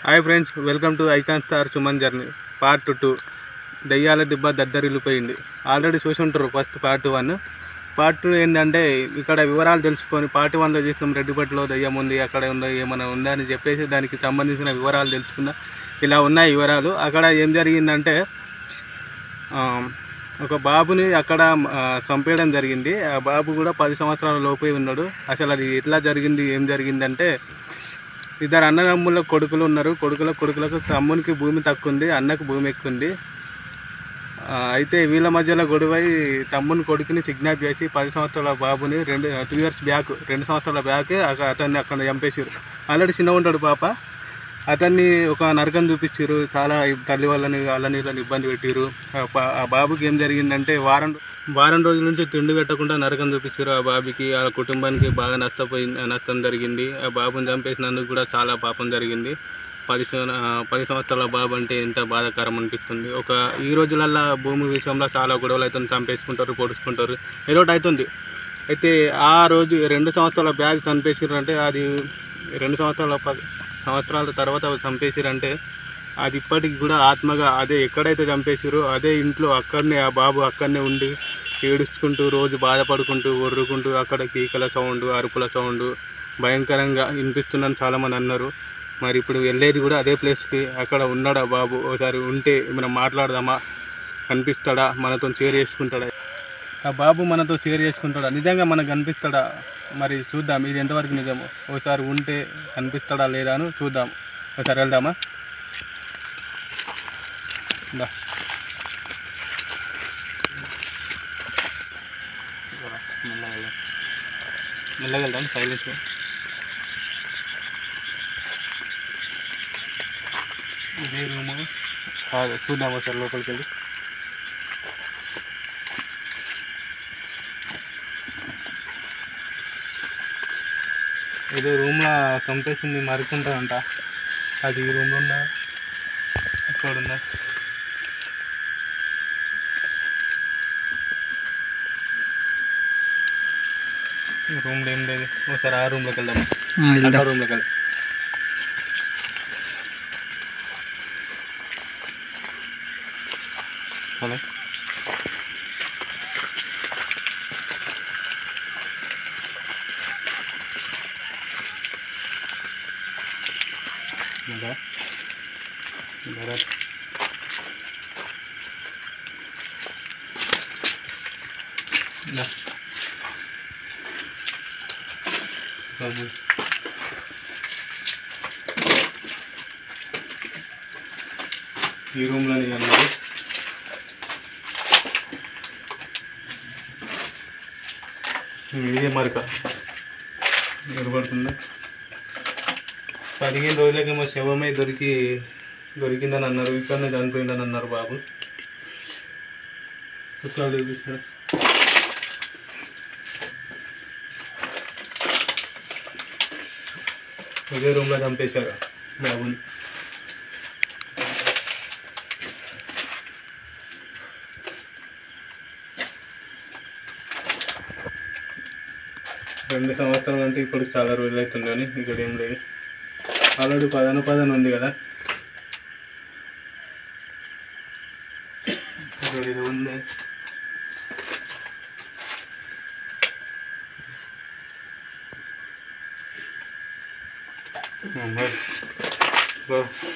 Hi friends welcome to icon star Suman journey part two దయ్యాల దిబ్బ దద్దరిల్లిపోయింది ఆల్రెడీ చూసి ఉంటారు first part one part two ఏంటంటే ఇక్కడ వివరాలు తెలుసుకొని పార్ట్ వన్లో చూసినాం రెడ్డిపట్టులో దయ్యం ఉంది అక్కడ ఉందో ఏమైనా ఉందా అని చెప్పేసి దానికి సంబంధించిన వివరాలు తెలుసుకుందాం ఇలా ఉన్నాయి వివరాలు అక్కడ ఏం జరిగిందంటే ఆ, ఒక బాబుని అక్కడ ఆ, చంపేయడం జరిగింది ఆ బాబు కూడా పది సంవత్సరాల లోపే ఉన్నాడు అసలు అది ఎట్లా జరిగింది ఏం జరిగిందంటే ఇద్దరు అన్నదమ్ముల కొడుకులు ఉన్నారు కొడుకుల కొడుకులకు తమ్మునికి భూమి తక్కువ ఉంది అన్నకు భూమి ఎక్కువ ఉంది ఆ, అయితే వీళ్ళ మధ్యలో గొడవై తమ్ముని కొడుకుని కిడ్నాప్ చేసి పది సంవత్సరాల బాబుని రెండు టూ ఇయర్స్ బ్యాక్ రెండు సంవత్సరాల బ్యాక్ అక- అతన్ని అక్కడ చంపేసారు ఆల్రెడీ చిన్న ఉంటాడు పాప అతన్ని ఒక నరకం చూపించారు చాలా ఇబ్- తల్లి వాళ్ళని వాళ్ళని వీళ్ళని ఇబ్బంది పెట్టారు ఆ పా- ఆ బాబుకి ఏం జరిగిందంటే వారం వారం రోజుల నుంచి తిండి పెట్టకుండా నరకం చూపించారు ఆ బాబుకి ఆ కుటుంబానికి బాగా నష్టపోయింది నష్టం జరిగింది ఆ బాబుని చంపేసినందుకు కూడా చాలా పాపం జరిగింది పది సం- ఆ, పది సంవత్సరాల బాబు అంటే ఎంత బాధాకరం అనిపిస్తుంది ఒక ఈ రోజులల్లో భూమి విషయంలో చాలా గొడవలు అవుతుంది చంపేసుకుంటారు పొడుచుకుంటారు ఏదో ఒకటి అవుతుంది అయితే ఆ రోజు రెండు సంవత్సరాల బ్యాగ్ చంపేసారు అంటే అది రెండు సంవత్సరాల ప- సంవత్సరాల తర్వాత చంపేసారంటే అది ఇప్పటికి కూడా ఆత్మగా అదే ఎక్కడైతే చంపేసారో అదే ఇంట్లో అక్కడనే ఆ బాబు అక్కడనే ఉండి ఏడుచుకుంటూ రోజు బాధపడుకుంటూ ఒర్రుకుంటూ అక్కడ కీకల సౌండ్ అరుపుల సౌండ్ భయంకరంగా వినిపిస్తుందని చాలామంది అన్నారు మరి ఇప్పుడు వెళ్ళేది కూడా అదే ప్లేస్కి అక్కడ ఉన్నాడా బాబు ఒకసారి ఉంటే మనం మాట్లాడదామా కనిపిస్తాడా మనతో షేర్ చేసుకుంటాడా ఆ బాబు మనతో షేర్ చేసుకుంటాడా నిజంగా మనకు కనిపిస్తాడా మరి చూద్దాం ఇది ఎంతవరకు నిజము ఒకసారి ఉంటే కనిపిస్తాడా లేదా అని చూద్దాం ఒకసారి వెళ్దామా దా. మెల్లగా వెళ్దాం. మెల్లగా వెళ్దాం సైలెన్స్ ఇదే రూము కాదు చూద్దాం ఒకసారి లోపలికి వెళ్ళి ఏదో రూమ్లో చంపేసింది మరుకుంటుందంట అది ఈ రూమ్లో ఉందా అక్కడ ఉందా రూమ్లో ఏం లేదు ఒకసారి ఆ రూమ్లోకి వెళ్దాం ఆ రూమ్లోకి వెళ్దాం హలో ఇంకా భరత్ దా. బాబు ఈ రూమ్లోని అన్నారు ఇదే మరక నిలబడుతుందా పదిహేను రోజులకేమో శవమై దొరికి దొరికిందని అన్నారు ఇక్కడనే చనిపోయిందని అన్నారు బాబు చుట్టాలు చూపిస్తాడు ఇదే రూమ్లో చంపేశారు బాబుని రెండు సంవత్సరాలు అంటే ఇప్పుడు చాలా రోజులు అవుతుందని ఇక్కడ ఏం లేదు ఆల్రెడీ పదన పదన ఉంది కదా ఇక్కడ ఇది ఉంది అమ్మా. బా.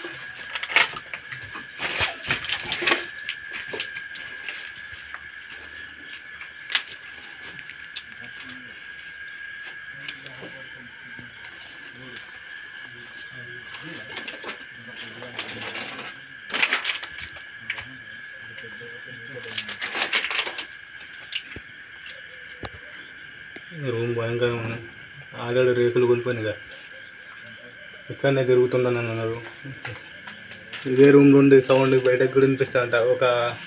రూమ్ భయంకరంగా ఉంది ఆల్రెడీ రేకులు కూలిపోయినాయి కదా ఇక్కడనే తిరుగుతుందని అన్నారు ఇదే రూమ్ నుండి సౌండ్ బయటకు కూడా వినిపిస్తారంట ఒక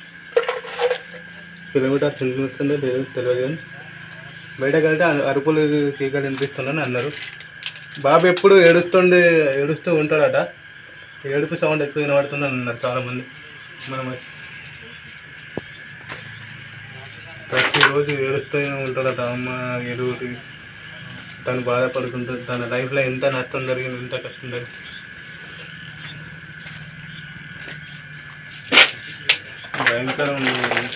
కిలోమీటర్ వినిపిస్తుందో లేదో తెలియదు కానీ బయటకు వెళ్తే అ- అరుపులు కీకలు వినిపిస్తుందని అన్నారు బాబు ఎప్పుడు ఏడుస్తుండే ఏడుస్తూ ఉంటాడట ఏడుపు సౌండ్ ఎక్కువ వినబడుతుందని అన్నారు చాలామంది మనం ప్రతిరోజు ఏడుస్తూనే ఉంటాడట అమ్మ ఏదో ఒకటి తను బాధపడుకుంటూ తన లైఫ్లో ఎంత నష్టం జరిగింది ఎంత కష్టం జరిగింది ఇంకా ఉంది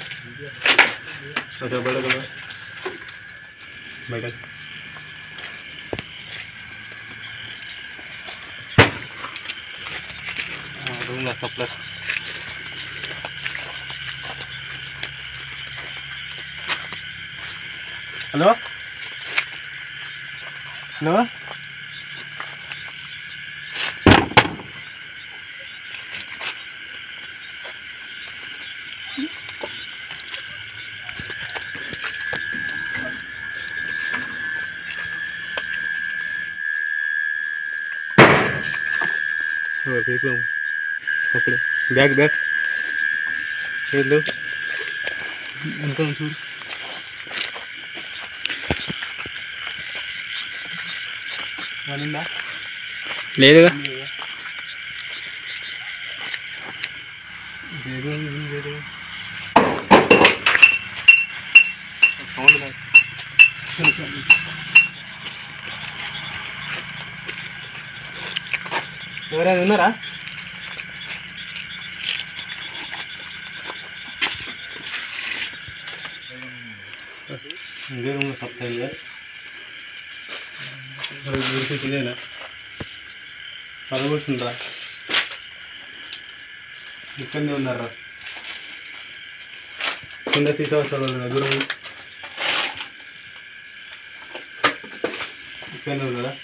ఓకే బయట కదా బయట రూమ్లో సప్లై హలో హలో పీకుదాం అప్పుడే బ్యాగ్ బ్యాగ్ వెళ్ళు ఎంత చూడు వనిందా లేదుగా లేదు లేదు సౌండ్ కాదు ఎవరైనా ఉన్నారా ఇదే రూమ్లో సప్లై ఇదేనా పదకొస్తుండ్రా ఇక్కడనే ఉన్నారా కింద సీసా వస్తారు దూరం ఇక్కడనే ఉన్నారా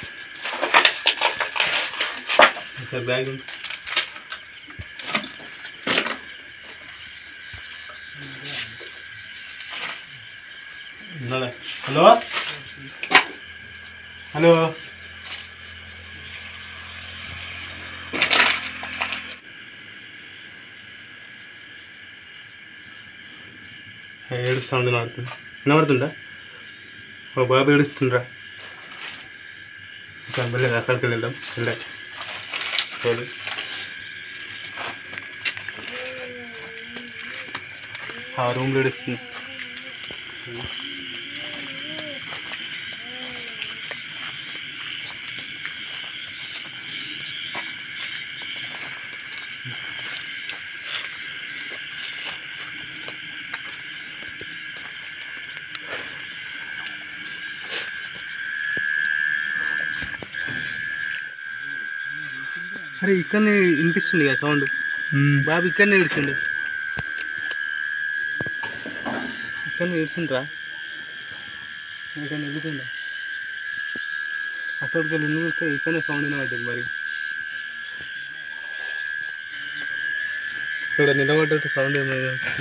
సార్ బ్యాగ్ ఉంది. ఉన్నాడా హలో హలో ఏడుస్తుంది నాడుతుంది వినబడుతుందా ఓ బాబు ఏడుస్తుండ్రా వెళ్ళలేదు అక్కడికి వెళ్దాం వెళ్ళా చూడు ఆ రూమ్లో ఏడుస్తుంది అరే ఇక్కడనే వినిపిస్తుంది కదా సౌండ్ బాబు ఇక్కడనే ఏడుస్తుండు ఇక్కడనే ఏడుస్తుండ్రా ఇక్కడ ఎదుగుతుందా అక్కడికి వెళ్ళి ఎందుకు వస్తే ఇక్కడనే సౌండ్ వినబడ్డది మరి ఇక్కడ నిలబడ్డట్టు సౌండ్ ఏమో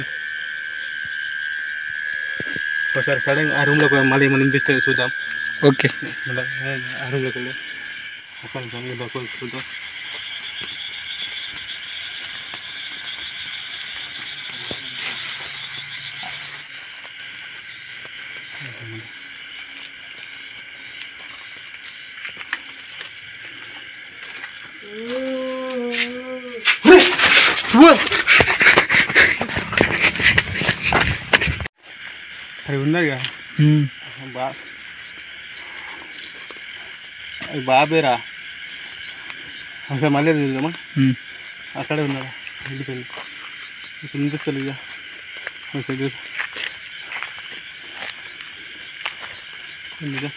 ఒకసారి సడన్ ఆ రూమ్లోకి మళ్ళీ ఏమైనా వినిపిస్తుంది చూద్దాం ఓకే మళ్ళీ ఆ రూమ్లోకి వెళ్ళి ఒక్క నిమిషం ఈ లోపల చూద్దాం అది ఉన్నదిగా బా అది బాబేరా అసలు మళ్ళీ చూద్దామా అక్కడే ఉన్నాడా వెళ్ళిపోయింది ఇప్పుడు వినిపిస్తుంది ఇక ఓకే చూడు ఉందిగా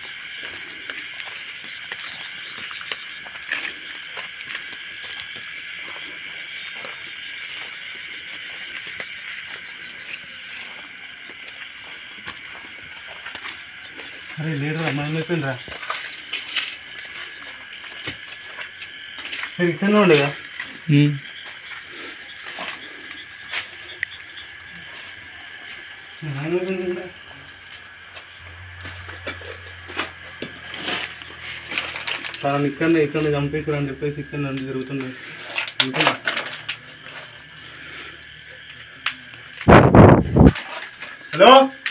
అరే లేదురా మనం అయిపోయిందిరా మీరు ఇక్కడనే ఉండగా తనని ఇక్కడనే ఇక్కడనే చంపేకురా అని చెప్పేసి ఇక్కడ నుండి జరుగుతుంది అంతే హలో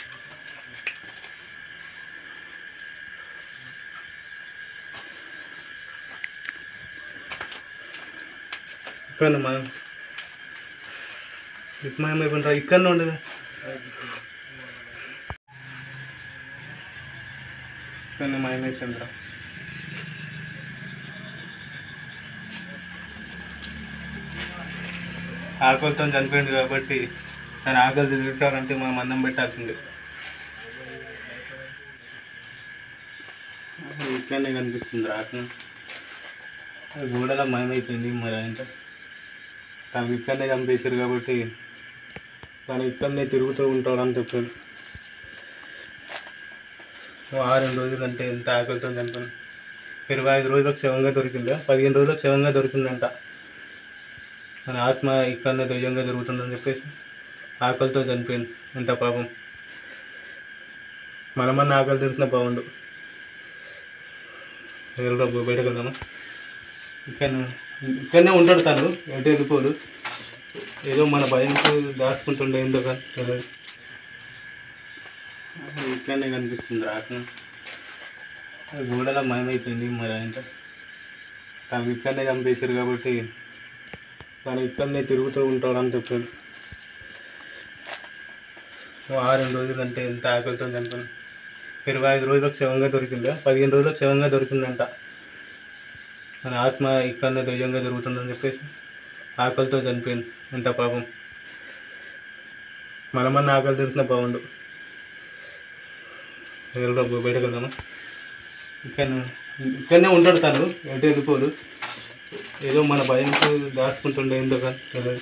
ఇక్కడ మా ఇప్పుడేమైపోయినరా ఇక్కడనే ఉండగా ఇక్కడనే మాయమైపోయిందిరా ఆకలితో చనిపోయింది కాబట్టి కానీ ఆకలి తీర్చాలంటే మనం అన్నం పెట్టాల్సిందే ఇట్లనే కనిపిస్తుంది రాత్రి గోడలో మయమైపోయింది మరి అంటే తను ఇక్కడనే చంపేశారు కాబట్టి తను ఇక్కడనే తిరుగుతూ ఉంటాడు అని చెప్పాను ఆరు రోజులు అంటే ఎంత ఆకలితో చంపాను ఇరవై ఐదు రోజులకు శవంగా దొరికిందా పదిహేను రోజులకు శవంగా దొరికిందంట మన ఆత్మ ఇక్కడనే దయ్యంగా జరుగుతుందని చెప్పేసి ఆకలితో చనిపోయింది ఎంత పాపం మనమన్న ఆకలి తెలిసిన బాగుండు ఎవరో బయటకు వెళ్దామా ఇక్కడ ఇక్కడనే ఉంటాడు తను ఎటు వెళ్ళిపోడు ఏదో మన భయంతో దాచుకుంటుండే ఏందో కానీ తెలియదు ఇక్కడనే కనిపిస్తుంది రాత్రి గోడలో మయమైపోయింది మరి అంటే తను ఇక్కడనే చంపేశారు కాబట్టి తను ఇక్కడనే తిరుగుతూ ఉంటాడు అని చెప్పాను ఆరు రోజులు అంటే ఎంత ఆకలితో చంపాను ఇరవై ఐదు రోజులకు శవంగా దొరికిందా పదిహేను రోజులకు శవంగా దొరికిందంట మన ఆత్మ ఇక్కడనే దయ్యంగా జరుగుతుందని చెప్పేసి ఆకలితో చనిపోయింది ఎంత పాపం మనమన్న ఆకలి తెలిసిన బాగుండు ఎవరో బయటకు వెళ్దామా ఇక్కడ ఇక్కడనే ఉంటాడు తను ఎటు వెళ్ళిపోడు ఏదో మన భయంతో దాచుకుంటుండే ఏందో కానీ తెలియదు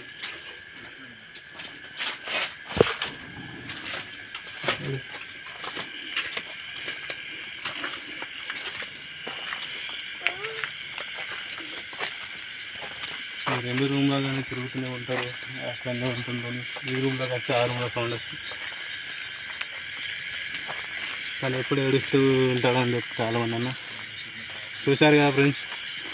ఈ రెండు రూమ్లో కానీ తిరుగుతూనే ఉంటారు అక్కడనే ఉంటుందని ఈ రూమ్లోకి వచ్చి ఆ రూమ్లో సౌండ్ వస్తుంది కానీ ఎప్పుడు ఏడుస్తూ ఉంటాడని చెప్పి చాలామంది అన్న చూశారు కదా ఫ్రెండ్స్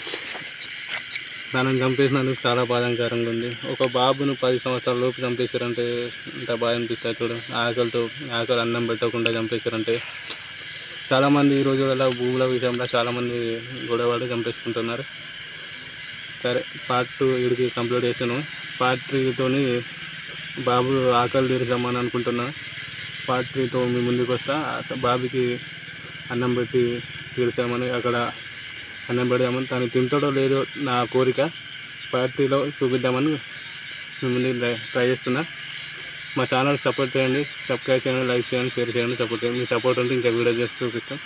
తనని చంపేసినందుకు చాలా బాధాకరంగా ఉంది ఒక బాబును పది సంవత్సరాల లోపు చంపేశారంటే ఎంత బాధ అనిపిస్తుంది చూడు ఆకలితో ఆకలి అన్నం పెట్టకుండా చంపేశారంటే చాలామంది ఈ రోజులలో భూముల విషయంలో చాలామంది గొడవలు చంపేసుకుంటున్నారు సరే పార్ట్ టూ వీడికి కంప్లీట్ చేశాను పార్ట్ త్రీతోని బాబు ఆకలి తీర్చామని అనుకుంటున్నా పార్ట్ త్రీతో మీ ముందుకు వస్తా ఆ బాబుకి అన్నం పెట్టి తీర్చామని అక్కడ అన్నం పెడదామని తను తింటాడో లేదో నా కోరిక పార్ట్ త్రీలో చూపిద్దామని మీ ముందు ట్రై చేస్తున్నా మా ఛానల్ సపోర్ట్ చేయండి సబ్స్క్రైబ్ చేయండి లైక్ చేయండి షేర్ చేయండి సపోర్ట్ చేయండి మీ సపోర్ట్ ఉంటే ఇంకా వీడియో చేసి చూపిస్తాం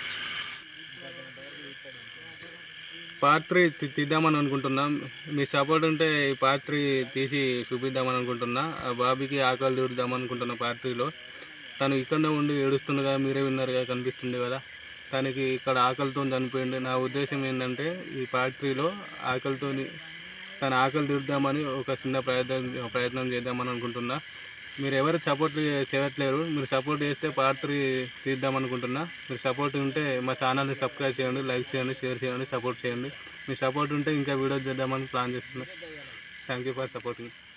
పార్ట్ త్రీ తీద్దామని అనుకుంటున్నాం మీ సపోర్ట్ ఉంటే ఈ పార్ట్ త్రీ తీసి చూపిద్దామని అనుకుంటున్నా ఆ బాబీకి ఆకలి తీరుద్దాం అనుకుంటున్నా పార్ట్ త్రీలో తను ఇక్కడనే ఉండి ఏడుస్తుండగా మీరే విన్నారుగా కనిపిస్తుంది కదా తనకి ఇక్కడ ఆకలితో చనిపోయింది నా ఉద్దేశం ఏంటంటే ఈ పార్ట్ త్రీలో ఆకలితో తన ఆకలి తీరుద్దామని ఒక చిన్న ప్రయత్నం ప్రయత్నం చేద్దామని అనుకుంటున్నా మీరు ఎవరు సపోర్ట్ చేయట్లేరు మీరు సపోర్ట్ చేస్తే పార్ట్ త్రీ తీద్దాం అనుకుంటున్నా మీరు సపోర్ట్ ఉంటే మా ఛానల్ని సబ్స్క్రైబ్ చేయండి లైక్ చేయండి షేర్ చేయండి సపోర్ట్ చేయండి మీ సపోర్ట్ ఉంటే ఇంకా వీడియో చేద్దామని ప్లాన్ చేస్తున్నా థ్యాంక్ యూ ఫర్ సపోర్టింగ్